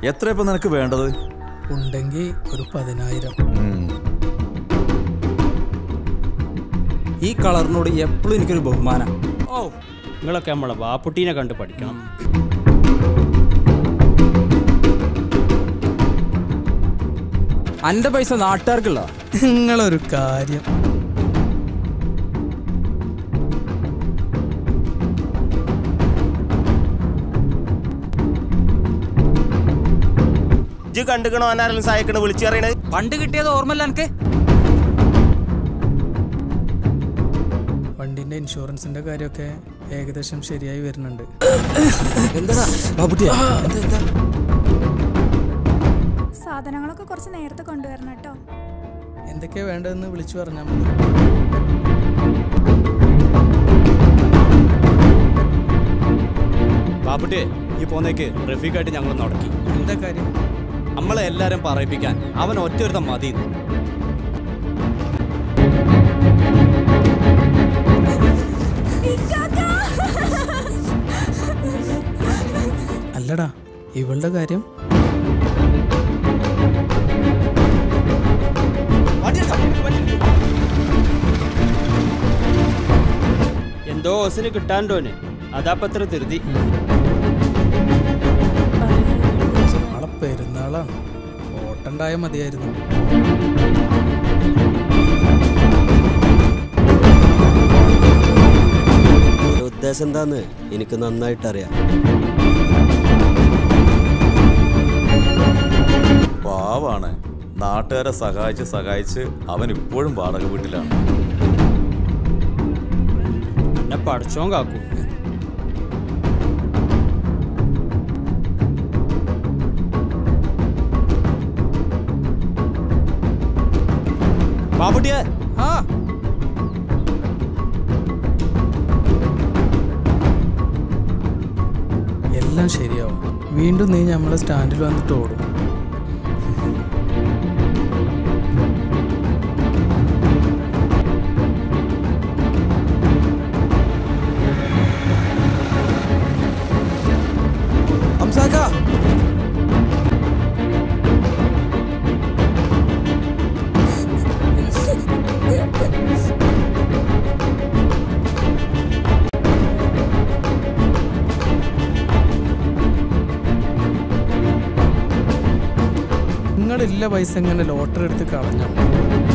എത്ര ഇപ്പൊ നിനക്ക് വേണ്ടത് ഉണ്ടെങ്കിൽ ഒരു പതിനായിരം ഉം. ഈ കളറിനോട് എപ്പോഴും എനിക്കൊരു ബഹുമാനം ഓ നിങ്ങളൊക്കെ നമ്മളെ വാപ്പുട്ടീനെ കണ്ട് പഠിക്കണം അന്റെ പൈസ നാട്ടുകാർക്കുള്ള നിങ്ങളൊരു കാര്യം ഇജ്ജ് കണ്ടുക്കണോ ആരെങ്കിലും സഹായിക്കണ വിളിച്ചു പറയണത് പണ്ട് കിട്ടിയത് ഓർമ്മല്ല എനിക്ക് വണ്ടിന്റെ ഇൻഷുറൻസിന്റെ കാര്യമൊക്കെ ഏകദേശം ശരിയായി വരുന്നുണ്ട് എന്താ ബാബുട്ടിയാ സാധനങ്ങളൊക്കെ കുറച്ച് നേരത്തെ കൊണ്ടുവരണം കേട്ടോ എന്തൊക്കെയാ വേണ്ടതെന്ന് വിളിച്ചു പറഞ്ഞാൽ മതി വാപ്പുട്ടിയെ ഈ പോന്നേക്ക് റഫീഖായിട്ട് ഞങ്ങൾ നടക്കി എന്താ കാര്യം നമ്മളെ എല്ലാരും പറയിപ്പിക്കാൻ അവൻ ഒറ്റൊരുത്തം മതി അല്ലടാ ഇവളുടെ കാര്യം എന്തോ ഓസിന് കിട്ടാണ്ടോന് അതാപ്പത്ര ധൃതി നാളെ പെരുന്നാളാണ് ഓട്ടണ്ടായ മതിയായിരുന്നു ഒരു ഉദ്ദേശം എന്താന്ന് എനിക്ക് നന്നായിട്ട് അറിയാം പാവാണ് നാട്ടുകാരെ സഹായിച്ച് സഹായിച്ച് അവൻ ഇപ്പോഴും വാടക വീട്ടിലാണ് എന്നെ പഠിച്ചോൻ കാക്കൂ ബാബുട്ടിയെ ആ എല്ലാം ശരിയാവും വീണ്ടും നീ നമ്മളെ സ്റ്റാൻഡിൽ വന്നിട്ട് ഓടും ഹംസാക്ക നിങ്ങളില്ല പൈസ ഇങ്ങനെ ലോട്ടറി എടുത്ത് കളഞ്ഞോ